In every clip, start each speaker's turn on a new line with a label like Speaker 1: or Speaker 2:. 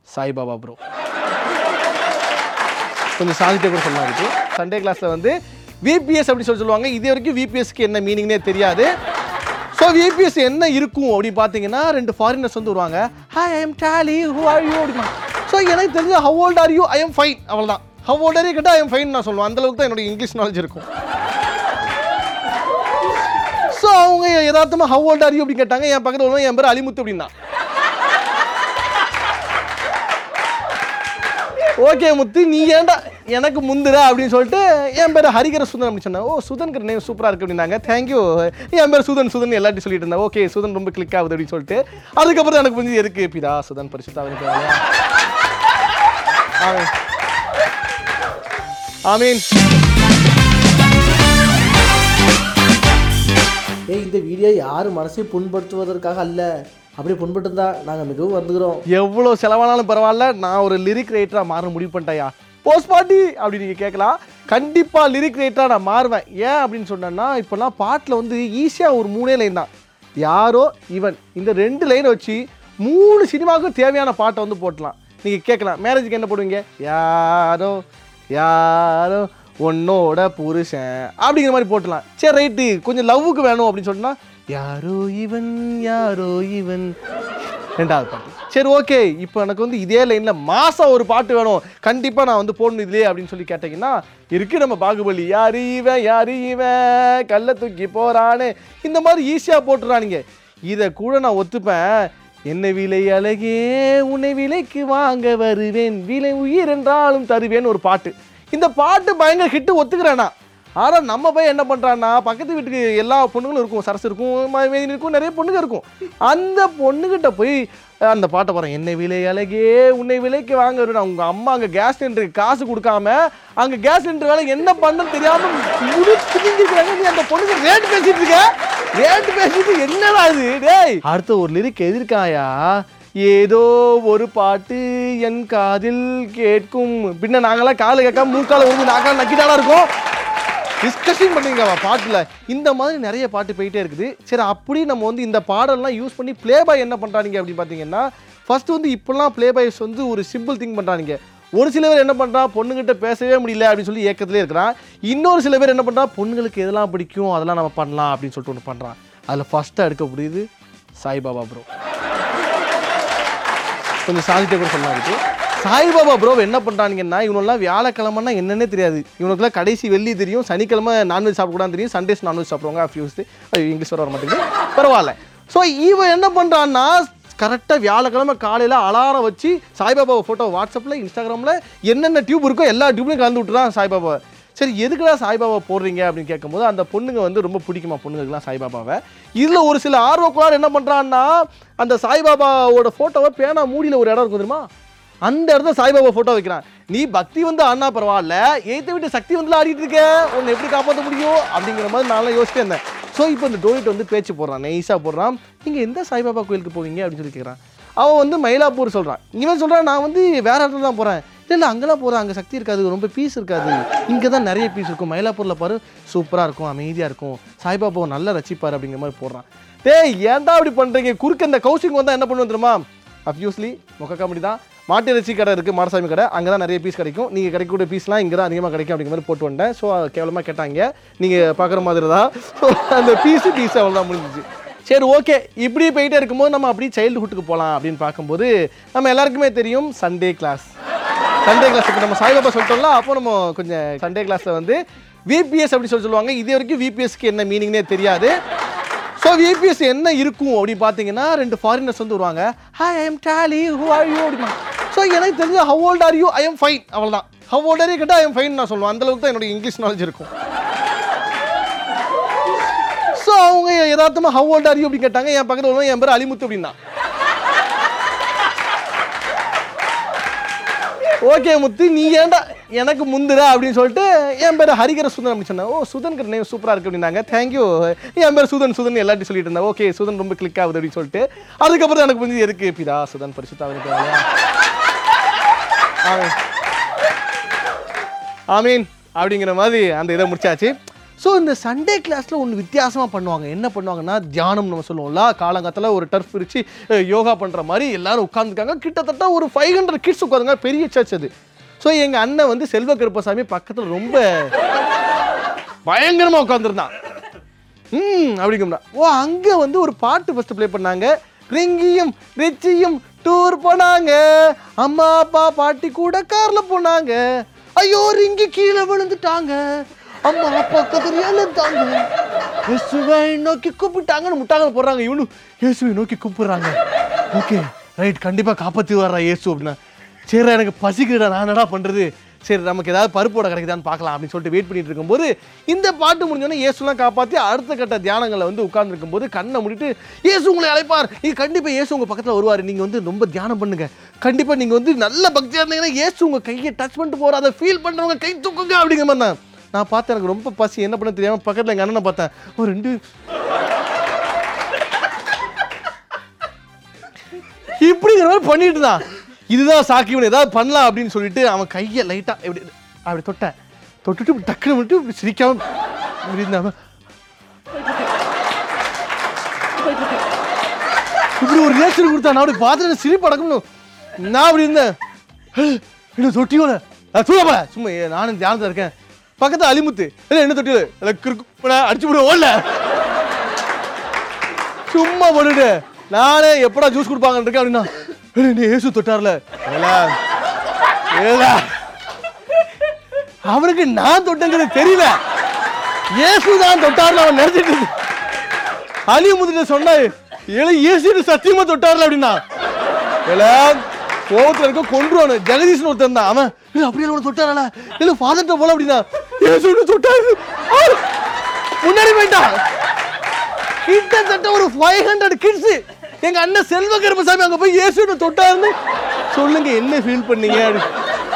Speaker 1: Saibaba bro கொஞ்சம் சாதித்த கூட சொல்லலாம் இருக்கு சண்டே கிளாஸில் வந்து விபிஎஸ் அப்படி சொல்லி சொல்லுவாங்க இது வரைக்கும் விபிஎஸ்க்கு என்ன மீனிங்னே தெரியாது ஸோ விபிஎஸ் என்ன இருக்கும் அப்படின்னு பார்த்தீங்கன்னா ரெண்டு ஃபாரினர்ஸ் வந்து வருவாங்க hi I am Dolly who are you அப்படிமா ஸோ எனக்கு தெரிஞ்ச how old are you I am fine அவ்வளோதான் ஹவ் ஓல்ட் ஆர் யூ கேட்டால் ஐ எம் ஃபைன் நான் சொல்லுவேன் அந்த அளவுக்கு தான் என்னோட இங்கிலீஷ் நாலேஜ் இருக்கும் ஸோ அவங்க யதார்த்தமாக ஹவ் ஓல்ட் ஆர் யூ அப்படின்னு கேட்டாங்க என் பக்கத்தில் உள்ளவன் என் பேர் அலிமுத்து அப்படின்னா ஓகே முத்து நீ ஏன்டா எனக்கு முந்துடா அப்படின்னு சொல்லிட்டு என் பேர் ஹரிகர சுதன் அப்படின்னு சொன்னேன் ஓ சுதன்கிற நேம் சூப்பராக இருக்கு அப்படின்னாங்க தேங்க்யூ என் பேர் சுதன் சுதன் எல்லாத்தையும் சொல்லிட்டு இருந்தேன் ஓகே சுதன் ரொம்ப கிளிக் ஆகுது அப்படின்னு சொல்லிட்டு அதுக்கப்புறம் எனக்கு புரிஞ்சு எதுக்கு பிதா சுதன் பரிசுத்தா அவனுக்கு ஆமீன் ஆமீன்
Speaker 2: ஏய் இந்த வீடியோ யார் மனசையும் புண்படுத்துவதற்காக அல்ல அப்படியே புண்பட்டுருந்தா நாங்கள் மிகவும் வந்துக்கிறோம்
Speaker 1: எவ்வளோ செலவானாலும் பரவாயில்ல நான் ஒரு லிரிக் ரைட்டராக மாற முடிவு பண்ணிட்டேயா போஸ்ட் பாட்டி அப்படி நீங்கள் கேட்கலாம் கண்டிப்பாக லிரிக் ரைட்டராக நான் மாறுவேன் ஏன் அப்படின்னு சொன்னேன்னா இப்போல்லாம் பாட்டில் வந்து ஈஸியாக ஒரு மூணே லைன் தான் யாரோ இவன் இந்த ரெண்டு லைனை வச்சு மூணு சினிமாவுக்கும் தேவையான பாட்டை வந்து போட்டலாம் நீங்கள் கேட்கலாம் மேரேஜுக்கு என்ன போடுவீங்க யாரோ யாரோ உன்னோட புருஷன் அப்படிங்கிற மாதிரி போட்டலாம் சரி ரைட்டு கொஞ்சம் லவ்வுக்கு வேணும் அப்படின்னு சொன்னா யாரோ இவன் யாரோ இவன் ரெண்டாவது பாட்டு சரி ஓகே இப்போ எனக்கு வந்து இதே லைனில் மாதம் ஒரு பாட்டு வேணும் கண்டிப்பாக நான் வந்து போடணும் இதுலேயே அப்படின்னு சொல்லி கேட்டிங்கன்னா இருக்கு நம்ம பாகுபலி யாரு இவன் யாரு இவன் கல்லை தூக்கி போறானே இந்த மாதிரி ஈஸியாக போட்டுறானுங்க இதை கூட நான் ஒத்துப்பேன் என்ன விலை அழகே உன்னை விலைக்கு வாங்க வருவேன் விலை உயிர் என்றாலும் தருவேன் ஒரு பாட்டு இந்த பாட்டு பயங்கர ஹிட்டு ஒத்துக்கிறேனா ஆனால் நம்ம போய் என்ன பண்ணுறான்னா பக்கத்து வீட்டுக்கு எல்லா பொண்ணுங்களும் இருக்கும் சரசு இருக்கும் ம- மேதினி இருக்கும் நிறைய பொண்ணுங்க இருக்கும் அந்த பொண்ணுகிட்ட போய் அஹ், அந்த பாட்டை பாருங்க என்ன விலை அழகே உன்னை விலைக்கு வாங்க வருவேன் உங்கள் அம்மா அங்கே கேஸ் சிலிண்டருக்கு காசு கொடுக்காம அங்கே கேஸ் சிலிண்டர் வேலை என்ன பண்ணன்னு தெரியாம முடிச்சுக்கிறாங்க நீ அந்த பொண்ணுக்கு ரேட் பேசிட்டு இருக்க ரேட் பேசிட்டு என்னடா இது டேய் அடுத்த ஒரு லிரிக் எதிர்க்காயா ஏதோ ஒரு பாட்டு என் காதில் கேட்கும் பின்ன நாங்களாம் காலை கேட்காம மூக்கால வந்து நாக்கால நக்கிட்டாடா இருக்கோம் டிஸ்கஷன் பண்ணுங்க பாட்டில் இந்த மாதிரி நிறைய பாட்டு போயிட்டே இருக்குது சரி அப்படி நம்ம வந்து இந்த பாடல்லாம் யூஸ் பண்ணி ப்ளே பாய் என்ன பண்ணுறாங்க அப்படின்னு பார்த்தீங்கன்னா ஃபர்ஸ்ட் வந்து இப்போல்லாம் ப்ளே பாய்ஸ் வந்து ஒரு சிம்பிள் திங் பண்ணுறாங்க ஒரு சில பேர் என்ன பண்ணுறா பொண்ணுகிட்ட பேசவே முடியல அப்படின்னு சொல்லி ஏக்கத்திலே இருக்கிறான் இன்னொரு சில பேர் என்ன பண்ணுறா பொண்ணுங்களுக்கு எதெல்லாம் பிடிக்கும் அதெல்லாம் நம்ம பண்ணலாம் அப்படின்னு சொல்லிட்டு ஒன்று பண்ணுறான் அதில் ஃபஸ்ட்டாக எடுக்க முடியுது சாய்பாபா ப்ரோ கொஞ்சம் சாதித்த கூட சொல்லலாம் இருக்கு சாய்பாபா ப்ரோ என்ன பண்ணுறாங்கன்னா இவனெல்லாம் வியாழக்கிழமைனா என்னன்னே தெரியாது இவனுக்குலாம் கடைசி வெள்ளி தெரியும் சனிக்கிழமை நான்வெஜ் சாப்பிடக்கூடாது தெரியும் சண்டேஸ் நான்வெஜ் சாப்பிடுவாங்க அஃப்யூஸ் இங்கிலீஷ் வர வர மாட்டேங்குது பரவாயில்ல ஸோ இவன் என்ன பண்ணுறான்னா கரெக்டாக வியாழக்கிழமை காலையில் அலாரம் வச்சு சாய்பாபா ஃபோட்டோ வாட்ஸ்அப்பில் இன்ஸ்டாகிராமில் என்னென்ன டியூப் இருக்கோ எல்லா டியூப்லையும் கலந்து விட்டுறான் சாய்பாபா சரி எதுக்குடா சாய்பாபா போடுறீங்க அப்படின்னு கேட்கும்போது அந்த பொண்ணுங்க வந்து ரொம்ப பிடிக்குமா பொண்ணுங்களுக்குலாம் சாய்பாபாவை இதில் ஒரு சில ஆர்வக்குள்ளார் என்ன பண்ணுறான்னா அந்த சாய்பாபாவோட ஃபோட்டோவை பேனா மூடியில் ஒரு இடம் இருக்கும் தெரியுமா அந்த இடத்துல சாய்பாபா ஃபோட்டோ வைக்கிறான் நீ பக்தி வந்து ஆடினா பரவாயில்ல எய்த்த விட்டு சக்தி வந்து ஆடிட்டு இருக்க உன்னை எப்படி காப்பாற்ற முடியும் அப்படிங்கிற மாதிரி நான்லாம் யோசிச்சுட்டு இருந்தேன் ஸோ இப்போ இந்த டோனிட் வந்து பேச்சு போடுறான் நைஸாக போடுறான் நீங்கள் எந்த சாய்பாபா கோயிலுக்கு போவீங்க அப்படின்னு சொல்லி கேட்குறான் அவன் வந்து மயிலாப்பூர் சொல்கிறான் இவன் சொல்கிறான் நான் வந்து வேற இடத்துல தான் போகிறேன் இல்லை இல்லை அங்கெல்லாம் போகிறேன் அங்கே சக்தி இருக்காது ரொம்ப பீஸ் இருக்காது இங்கே தான் நிறைய பீஸ் இருக்கும் மயிலாப்பூரில் பாரு சூப்பராக இருக்கும் அமைதியாக இருக்கும் சாய்பாபாவை நல்லா ரசிப்பார் அப்படிங்கிற மாதிரி போடுறான் டேய் ஏன்டா அப்படி பண்ணுறீங்க குறுக்க இந்த கௌசிங் வந்தால் என்ன பண்ணுவோம் தெரியுமா அப்யூஸ்லி முக காமெடி தான் மாட்டு இறைச்சி கடை இருக்குது மாரசாமி கடை அங்கே தான் நிறைய பீஸ் கிடைக்கும் நீங்கள் கிடைக்கக்கூடிய பீஸ்லாம் இங்கே தான் அதிகமாக கிடைக்கும் அப்படிங்கிற மாதிரி போட்டு வந்தேன் ஸோ கேவலமாக கேட்டாங்க நீங்கள் பார்க்குற மாதிரி தான் ஸோ அந்த பீஸு பீஸ் அவ்வளோதான் முடிஞ்சிச்சு சரி ஓகே இப்படி போயிட்டே இருக்கும்போது நம்ம அப்படியே சைல்டுஹுட்டுக்கு போகலாம் அப்படின்னு பார்க்கும்போது நம்ம எல்லாருக்குமே தெரியும் சண்டே கிளாஸ் சண்டே கிளாஸ் இப்போ நம்ம சாய்பாபா சொல்லிட்டோம்ல அப்போ நம்ம கொஞ்சம் சண்டே கிளாஸில் வந்து விபிஎஸ் அப்படி சொல்லி சொல்லுவாங்க இது வரைக்கும் விபிஎஸ்க்கு என்ன மீனிங்னே தெரியாது ஸோ விபிஎஸ் என்ன இருக்கும் அப்படின்னு பார்த்தீங்கன்னா ரெண்டு ஃபாரினர்ஸ் வந்து வருவாங்க hi I am Dolly who are you அப்படிமா ஸோ எனக்கு தெரிஞ்ச how old are you I am fine அவ்வளோதான் ஹவ் ஓல்ட் ஆர் யூ கேட்டால் ஐ எம் ஃபைன் நான் சொல்லுவேன் அந்த அளவுக்கு தான் என்னோட இங்கிலீஷ் நாலேஜ் இருக்கும் ஸோ அவங்க யதார்த்தமாக ஹவ் ஓல்ட் ஆர் யூ அப்படின்னு கேட்டாங்க என் பக்கத்தில் உள்ளவன் என் பேர் அலிமுத்து அப்படின்னா ஓகே முத்து நீ ஏன்டா எனக்கு முந்துடா அப்படின்னு சொல்லிட்டு என் பேர் ஹரிகர சுதன் அப்படின்னு சொன்னேன் ஓ சுதன்கிற நேம் சூப்பராக இருக்கு அப்படின்னாங்க தேங்க்யூ என் பேர் சுதன் சுதன் எல்லாத்தையும் சொல்லிட்டு இருந்தேன் ஓகே சுதன் ரொம்ப கிளிக் ஆகுது அப்படின்னு சொல்லிட்டு அதுக்கப்புறம் எனக்கு வந்து எதுக்கு பிதா சுதன் பரிசுத்தா அவனுக்கு ஆமீன் ஆமீன் அப்படிங்கிற மாதிரி அந்த இதை முடிச்சாச்சு ஸோ இந்த சண்டே கிளாஸில் ஒன்று வித்தியாசமாக பண்ணுவாங்க என்ன பண்ணுவாங்கன்னா தியானம் நம்ம சொல்லுவோம்ல காலங்காத்தில் ஒரு டர்ஃப் பிரித்து யோகா பண்ணுற மாதிரி எல்லாரும் உட்காந்துருக்காங்க கிட்டத்தட்ட ஒரு ஃபைவ் ஹண்ட்ரட் கிட்ஸ் உட்காந்துங்க பெரிய சர்ச் அது ஸோ எங்கள் அண்ணன் வந்து செல்வ கருப்பசாமி பக்கத்தில் ரொம்ப பயங்கரமாக உட்காந்துருந்தான் ம் அப்படிங்கம்னா ஓ அங்கே வந்து ஒரு பாட்டு ஃபஸ்ட்டு ப்ளே பண்ணாங்க ரிங்கியும் ரிச்சியும் டூர் போனாங்க அம்மா அப்பா பாட்டி கூட காரில் போனாங்க ஐயோ ரிங்கி கீழே விழுந்துட்டாங்க அம்மா அப்பா கதறியால இருந்தாங்க இயேசுவை நோக்கி கூப்பிட்டாங்கன்னு முட்டாங்க போடுறாங்க இவனு இயேசுவை நோக்கி கூப்பிடுறாங்க ஓகே ரைட் கண்டிப்பாக காப்பாற்றி வர்றா இயேசு அப்படின்னா சரி எனக்கு பசிக்குதுடா நான் என்னடா பண்ணுறது சரி நமக்கு ஏதாவது பருப்போட கிடைக்குதான்னு பார்க்கலாம் அப்படின்னு சொல்லிட்டு வெயிட் பண்ணிட்டு இருக்கும்போது இந்த பாட்டு முடிஞ்சோடனே இயேசுலாம் காப்பாற்றி அடுத்த கட்ட தியானங்களில் வந்து உட்கார்ந்துருக்கும் போது கண்ணை மூடிட்டு இயேசு உங்களை அழைப்பார் நீ கண்டிப்பாக இயேசு உங்கள் பக்கத்தில் வருவார் நீங்கள் வந்து ரொம்ப தியானம் பண்ணுங்க கண்டிப்பாக நீங்கள் வந்து நல்ல பக்தியாக இருந்தீங்கன்னா இயேசு உங்கள் கையை டச் பண்ணிட்டு போகிற அதை ஃபீல் பண்ணுறவங்க கை தூக்குங்க அப்படிங்கிற மாதிரி தான் நான் பார்த்தேன் எனக்கு ரொம்ப பசி என்ன பண்ண தெரியாமல் பக்கத்தில் எங்கள் அண்ணனை பார்த்தேன் ஒரு ரெண்டு இப்படிங்கிற மாதிரி பண்ணிட்டு தான் இதுதான் சாக்கி இவன் ஏதாவது பண்ணலாம் அப்படின்னு சொல்லிட்டு அவன் கையை லைட்டாக இப்படி அப்படி தொட்டேன் தொட்டுட்டு இப்படி டக்குன்னு விட்டு இப்படி சிரிக்காம இப்படி இருந்தாம இப்படி ஒரு ரியாக்ஷன் கொடுத்தா நான் அப்படி பார்த்துட்டு சிரிப்பு அடக்கணும் நான் அப்படி இருந்தேன் இன்னும் தொட்டியோல தூயப்பட சும்மா ஏ, நானும் தியானத்தில் இருக்கேன் பக்கத்துல அலிமுத்து இல்லை என்ன தொட்டியோல இல்லை கிறுக்கு அடிச்சு விடுவோம் ஓடல சும்மா பண்ணிட்டு நானே எப்படா ஜூஸ் கொடுப்பாங்கன்னு இருக்கேன் அப்படின்னா "ஏய், நீ ஏசு தொட்டார்ல ஏலா, ஏலா. அவனுக்கு நான் தொட்டங்கிறது தெரியல இயேசு தான் தொட்டார்ல அவன் நினைச்சிட்டு இருந்தான். அலி முதிட்ட சொன்னா ஏல இயேசு சத்தியமா தொட்டார்ல அப்படின்னா ஏல கோவத்துல இருக்க கொன்றுவானு ஜெகதீஷன் ஒருத்தன் தான் அவன் "ஏய், அப்படியே அவனை தொட்டாரல இல்ல ஃபாதர்ட்ட போல அப்படின்னா இயேசு தொட்டாரு ஆ! முன்னாடி போயிட்டான் கிட்டத்தட்ட ஒரு ஃபைவ் ஹண்ட்ரட் கிட்ஸ் எங்க அண்ணன் செல்வ கருப்பசாமி அங்க போய் இயேசுன்னு தொட்டாருன்னு சொல்லுங்க என்ன ஃபீல் பண்ணீங்க அப்படி.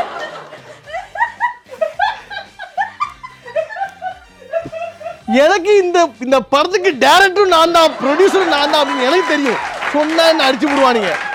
Speaker 1: எனக்கு இந்த இந்த படத்துக்கு டேரக்டரும் நான் தான் ப்ரொடியூசரும் நான் தான் அப்படின்னு எனக்கு தெரியும் சொன்னா என்ன அடிச்சு விடுவானுங்க